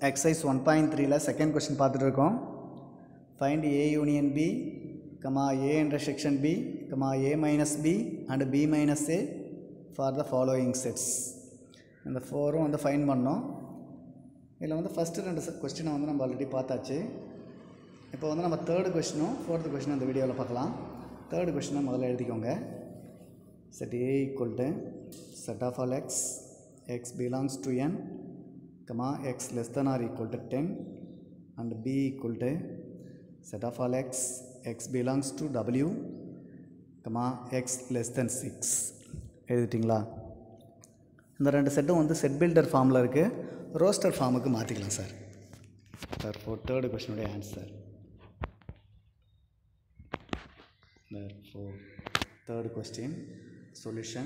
exercise one point த்ரீல second question பார்த்துட்டு இருக்கோம் find A union B comma A intersection B comma A minus B and B minus A for the following sets இந்த ஃபோரும் வந்து fine பண்ணோம் இதில் வந்து ஃபஸ்ட்டு ரெண்டு கொஸ்டினை வந்து நம்ம ஆல்ரெடி பார்த்தாச்சு இப்போ வந்து நம்ம தேர்டு கொஸ்டினும் ஃபோர்த்து கொஸ்டினும் இந்த வீடியோவில் பார்க்கலாம் தேர்டு கொஸ்டினை முதல்ல எழுதிக்கோங்க set a equal to set of all x x belongs to n comma x less than or equal to 10 and b equal to set of all x x belongs to w comma x less than 6 எழுதிட்டிங்களா இந்த ரெண்டு செட்டும் வந்து set builder ஃபார்மில் இருக்குது roster ஃபார்முக்கு மாற்றிக்கலாம் sir sir four third கொஸ்டினுடைய answer therefore third question solution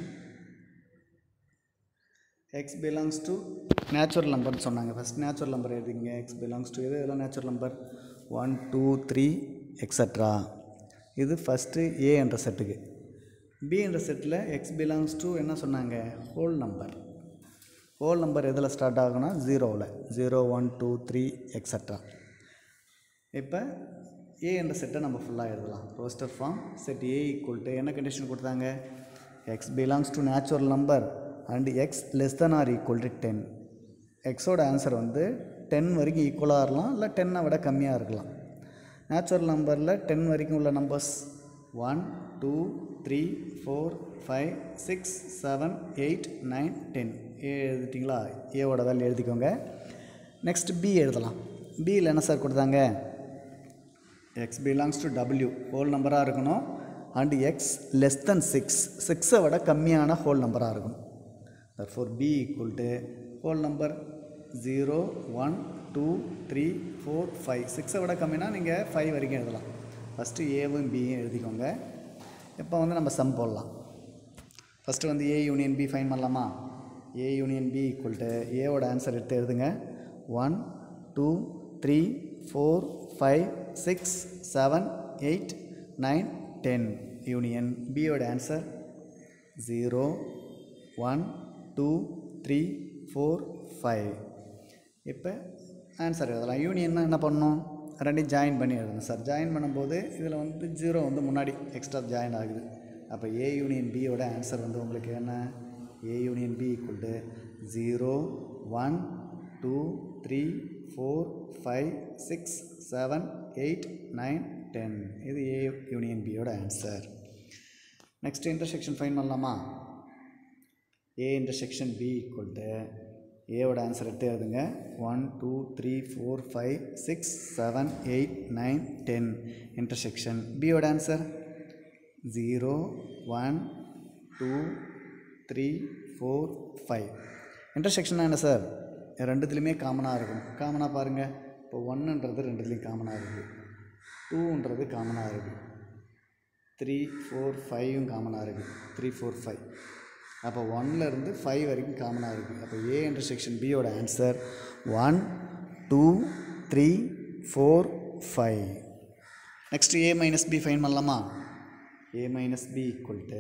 x belongs to natural நம்பர்னு சொன்னாங்க ஃபஸ்ட் நேச்சுரல் நம்பர் எழுதிங்க எக்ஸ் பிலாங்ஸ் டு இது இதெல்லாம் natural number one two three extra இது ஃபஸ்ட்டு ஏ என்ற செட்டுக்கு பி என்ற செட்டில் எக்ஸ் பிலாங்ஸ் டு என்ன சொன்னாங்க ஹோல் நம்பர் ஹோல் நம்பர் எதில் ஸ்டார்ட் ஆகும்னா ஜீரோவில் zero one two three extra இப்போ ஏ என்ற செட்டை நம்ம ஃபுல்லாக எழுதலாம் roster form set A equal to என்ன கண்டிஷன் கொடுத்தாங்க X belongs to natural number and X less than or equal to ten எக்ஸோட ஆன்சர் வந்து டென் வரைக்கும் ஈக்குவலாக இருக்கலாம் இல்லை டென்னை விட கம்மியாக இருக்கலாம் நேச்சுரல் நம்பரில் டென் வரைக்கும் உள்ள numbers one two three four five six seven eight nine ten A எழுதிட்டிங்களா ஏவோட வேல்யூ எழுதிக்கோங்க நெக்ஸ்ட் பி எழுதலாம் பியில் என்ன சார் கொடுத்தாங்க X belongs to W whole நம்பராக இருக்கணும் and X less than six சிக்ஸை விட கம்மியான ஹோல் நம்பராக இருக்கணும் therefore B equal to whole number zero one two three four five சிக்ஸை விட கம்மினா நீங்கள் ஃபைவ் வரைக்கும் எழுதலாம் ஃபஸ்ட்டு ஏவும் பியும் எழுதிக்கோங்க இப்போ வந்து நம்ம சம் போடலாம் ஃபஸ்ட்டு வந்து ஏ யூனியன் பி ஃபைன் பண்ணலாமா A union B equal to ஏவோட ஆன்சர் எடுத்து எழுதுங்க one two three four five six seven eight nine ten union பியோட answer zero one two three four five இப்போ ஆன்சர் எழுதலாம் யூனியன்னா என்ன பண்ணணும் ரெண்டையும் ஜாயின் பண்ணி எழுதணும் சார் ஜாயின் பண்ணும்போது இதில் வந்து ஜீரோ வந்து முன்னாடி எக்ஸ்ட்ரா ஜாயின் ஆகுது அப்போ ஏ யூனியன் பியோட ஆன்சர் வந்து உங்களுக்கு என்ன A union B equal to zero one two three four five six seven eight nine ten இது ஏ யூனியன் பியோட ஆன்சர் நெக்ஸ்ட் இன்டர்செக்ஷன் ஃபைன் பண்ணலாமா A intersection B equal to ஏவோட ஆன்சர் எடுத்து எழுதுங்க one two three four five six seven eight nine ten intersection பியோட answer zero one two three four five இன்டர்செக்ஷன்னா என்ன sir ரெண்டுத்துலேயுமே காமனாக இருக்கும் காமனாக பாருங்கள் இப்போ ஒன்றுன்றது ரெண்டுத்துலேயும் காமனாக இருக்குது டூன்றது காமனாக இருக்குது த்ரீ ஃபோர் ஃபைவும் காமனாக இருக்குது த்ரீ ஃபோர் ஃபைவ் அப்போ ஒன்லேருந்து ஃபைவ் வரைக்கும் காமனாக இருக்குது அப்போ ஏ இன்டர்செக்ஷன் பியோட answer one two three four five next A minus B fine பண்ணலாமா A minus B equal to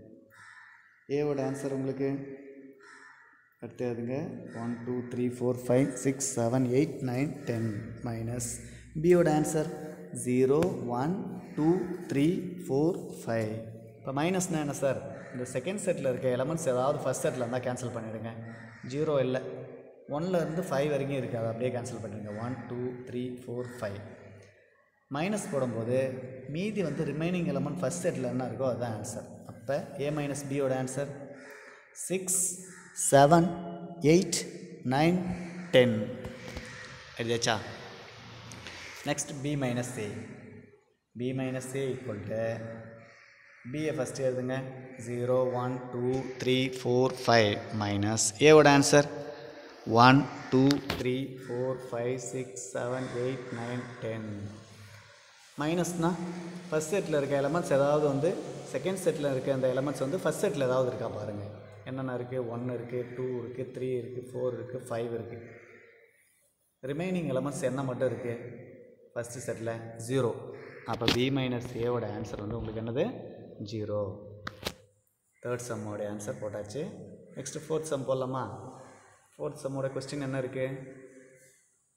ஏவோட ஆன்சர் உங்களுக்கு அடுத்து எழுதுங்க one two three four five six seven eight nine ten minus பியோட answer zero one two three four five இப்போ மைனஸ்னால் என்ன sir இந்த செகண்ட் செட்டில் இருக்க எலமெண்ட்ஸ் ஏதாவது ஃபஸ்ட் செட்டில் இருந்தால் கேன்சல் பண்ணிவிடுங்க ஜீரோ இல்லை ஒன்லேருந்து ஃபைவ் வரைக்கும் இருக்குது அதை அப்படியே கேன்சல் பண்ணிடுங்க one two three four five minus போடும்போது மீதி வந்து ரிமைனிங் எலமெண்ட் ஃபஸ்ட் செட்டில் என்ன இருக்கோ அதுதான் ஆன்சர் அப்போ ஏ மைனஸ் பியோட answer six seven eight nine ten எழுதியாச்சா next B minus A B minus A equal to B A first எழுதுங்க zero one two three four five minus ஏவோட answer one two three four five six seven eight nine ten மைனஸ்னால் first செட்டில் இருக்க elements ஏதாவது வந்து second செட்டில் இருக்க அந்த எலமெண்ட்ஸ் வந்து ஃபஸ்ட் செட்டில் ஏதாவது இருக்கா பாருங்கள் என்னென்ன இருக்குது ஒன் இருக்குது டூ இருக்குது த்ரீ இருக்குது ஃபோர் இருக்குது ஃபைவ் இருக்குது ரிமைனிங் எலமெண்ட்ஸ் என்ன மட்டும் இருக்குது ஃபஸ்ட்டு செட்டில் ஜீரோ அப்போ பி மைனஸ் ஏவோட ஆன்சர் வந்து உங்களுக்கு என்னது ஜீரோ தேர்ட் சம்மோட ஆன்சர் போட்டாச்சு நெக்ஸ்ட்டு ஃபோர்த் சம் போடலாமா ஃபோர்த் சம்மோட கொஸ்டின் என்ன இருக்குது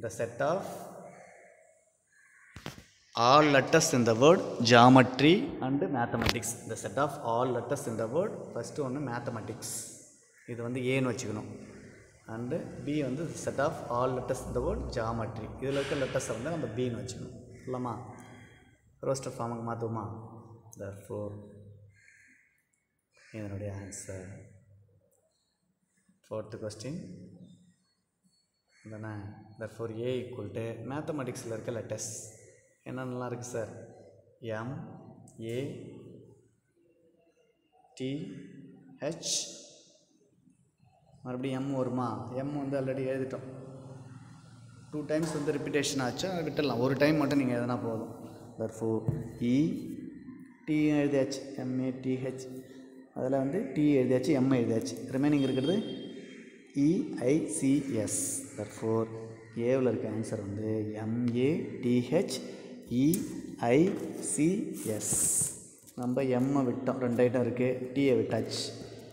the set of all letters in the word geometry and mathematics the set of all letters in the word first ஒன்று mathematics இது வந்து ஏன்னு வச்சுக்கணும் அண்டு பி வந்து செட் ஆஃப் ஆல் லெட்டர்ஸ் இந்த வேர்ட் ஜாமெட்ரி இதில் இருக்க லெட்டர்ஸை வந்து நம்ம பின்னு வச்சுக்கணும் இல்லைம்மா ரோஸ்டர் ஃபார்முக்கு மாற்றுவோமா த ஃபோர் இதனுடைய ஆன்சர் ஃபோர்த்து கொஸ்டின் தானே therefore A equal to மேத்தமெட்டிக்ஸில் இருக்க லெட்டர்ஸ் என்னென்னலாம் இருக்குது sir M A T H மறுபடியும் எம் வருமா எம் வந்து ஆல்ரெடி எழுதிட்டோம் டூ டைம்ஸ் வந்து ரிப்பீட்டேஷன் ஆச்சு அதை விட்டுடலாம் ஒரு டைம் மட்டும் நீங்கள் எதுனா போதும் தர் ஃபோர் இ டி எழுதியாச்சு எம்ஏ டிஹெச் அதில் வந்து டி எழுதியாச்சு எம் எழுதியாச்சு ரிமைனிங் இருக்கிறது இஐசிஎஸ் தர் ஃபோர் ஏவில் இருக்க ஆன்சர் வந்து எம்ஏ டிஹெச் இஐசிஎஸ் நம்ம எம்மை விட்டோம் ரெண்டு ஐட்டம் இருக்குது டியை விட்டாச்சு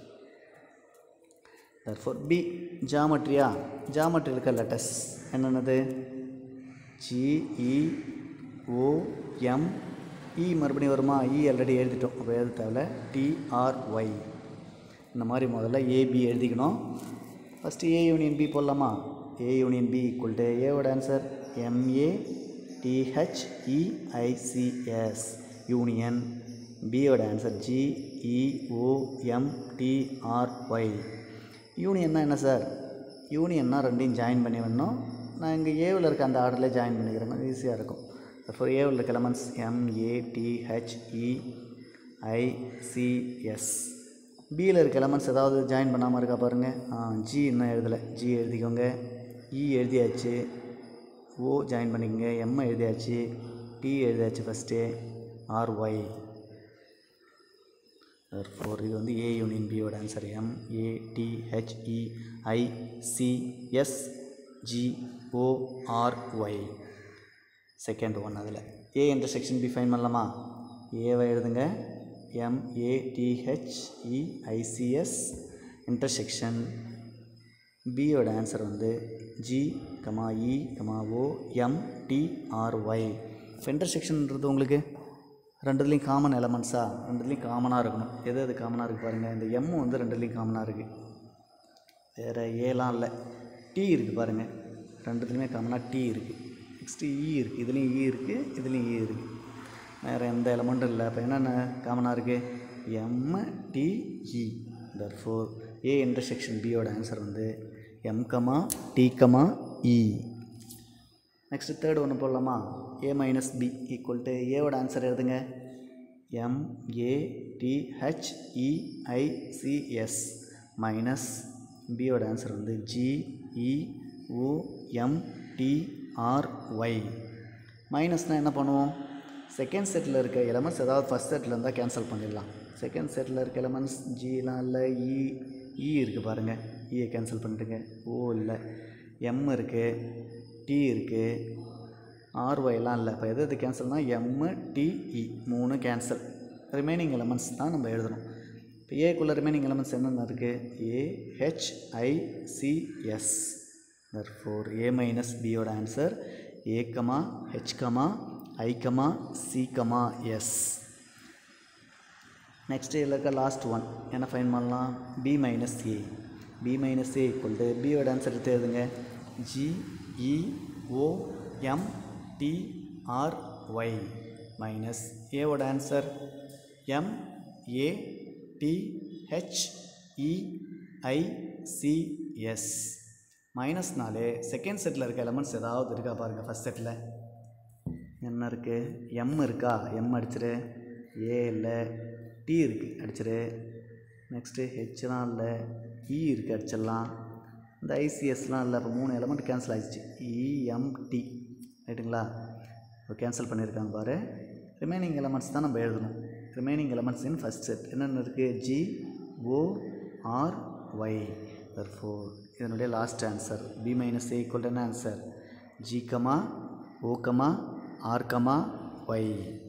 தர்ஃபோர் பி ஜாமெட்ரியா ஜாமெட்ரி இருக்க லெட்டர்ஸ் என்னென்னது ஜிஇ ஓ எம் இ மறுபடியும் வருமா இ ஆல்ரெடி எழுதிட்டோம் அப்போ எழுத தேவையில்ல டிஆர்ஒய் இந்த மாதிரி முதல்ல ஏபி எழுதிக்கணும் ஃபஸ்ட்டு ஏ யூனியன் பி போடலாமா ஏ யூனியன் பி ஈக்குவல் டு ஏவோட ஆன்சர் எம்ஏ டிஹெச்இஐசிஎஸ் யூனியன் பியோட ஆன்சர் ஜிஇஓஎம்டிஆர்ஒய் யூனியன்னா என்ன சார் யூனியன்னா ரெண்டையும் ஜாயின் பண்ணி வேணும் நான் இங்கே ஏவில் இருக்க அந்த ஆர்டரில் ஜாயின் பண்ணிக்கிறேன் கொஞ்சம் ஈஸியாக இருக்கும் ஃபார் ஏவில் இருக்க எலமெண்ட்ஸ் எம்ஏடிஹெச்இஐசிஎஸ் பியில் இருக்க எலமெண்ட்ஸ் ஏதாவது ஜாயின் பண்ணாமல் இருக்கா பாருங்கள் ஜி இன்னும் எழுதலை ஜி எழுதிக்கோங்க இ எழுதியாச்சு ஓ ஜாயின் பண்ணிக்கோங்க எம் எழுதியாச்சு டி எழுதியாச்சு ஃபஸ்ட்டு ஆர்ஒய் ஃபோர் இது வந்து ஏ யூனியன் பியோட answer M A T H E I C S G O R Y second one அதில் ஏ இன்டர்செக்ஷன் பி ஃபைன் பண்ணலாமா ஏவை எழுதுங்க M A T H E I C S intersection பியோட ஆன்சர் வந்து G comma E comma O M T R Y இப்போ இன்டர்செக்ஷன்ன்றது உங்களுக்கு ரெண்டுலேயும் காமன் எலமெண்ட்ஸா ரெண்டுலேயும் காமனாக இருக்கணும் எது எது காமனாக இருக்குது பாருங்கள் இந்த எம் வந்து ரெண்டுலேயும் காமனாக இருக்குது வேறு ஏலாம் இல்லை டி இருக்குது பாருங்கள் ரெண்டுத்துலேயுமே காமனாக டி இருக்குது நெக்ஸ்ட்டு இ இருக்குது இதுலேயும் இ இருக்குது இதுலேயும் இ இருக்குது வேறு எந்த எலமெண்ட்டும் இல்லை அப்போ என்னென்ன காமனாக இருக்குது M T E therefore A intersection பியோட ஆன்சர் வந்து M comma T comma E next third ஒன்று போடலாமா A minus B equal to ஏவோட ஆன்சர் எழுதுங்க M A T H E I C S minus பியோட ஆன்சர் வந்து G E O M T R Y மைனஸ்னால் என்ன பண்ணுவோம் செகண்ட் செட்டில் இருக்க எலமெண்ட்ஸ் ஏதாவது ஃபஸ்ட் செட்டில் இருந்தால் கேன்சல் பண்ணிடலாம் செகண்ட் செட்டில் இருக்க எலமெண்ட்ஸ் ஜிலாம் இல்லை இ இ இருக்குது பாருங்கள் இயை கேன்சல் பண்ணிட்டுங்க ஓ இல்லை எம் இருக்குது டி இருக்குது ஆர்ஒய்லாம் இல்லை இப்போ எது எது கேன்சல்னால் எம்மு டிஇ மூணு கேன்சல் ரிமைனிங் எலமெண்ட்ஸ் தான் நம்ம எழுதணும் இப்போ ஏக்குள்ளே ரிமைனிங் எலமெண்ட்ஸ் என்னென்ன இருக்குது A H I C S for A minus பியோட answer A comma H comma I comma C comma S next இதில் இருக்க லாஸ்ட் ஒன் என்ன ஃபைன் பண்ணலாம் B minus A B minus A equal to பியோட ஆன்சர் எடுத்து எழுதுங்க G E O M T R Y minus ஏவோட answer M A T H E I C S மைனஸ்னாலே second செட்டில் இருக்க எலமெண்ட்ஸ் ஏதாவது இருக்கா பாருங்கள் ஃபஸ்ட் செட்டில் என்ன இருக்குது எம் இருக்கா எம் அடிச்சிரு ஏ இல்லை டி இருக்குது அடிச்சிரு நெக்ஸ்ட்டு ஹெச்லாம் இல்லை இ இருக்குது அடிச்சிடலாம் இந்த ஐசிஎஸ்லாம் இல்லை இப்போ மூணு எலமெண்ட் கேன்சல் ஆயிடுச்சு இஎம்டி ரைட்டுங்களா இப்போ கேன்சல் பண்ணியிருக்காங்க பாரு ரிமைனிங் எலமெண்ட்ஸ் தான் நம்ம எழுதணும் remaining elements in first set என்னென்ன இருக்குது G O R Y for இதனுடைய last answer B minus A equal என்ன answer G comma O comma R comma Y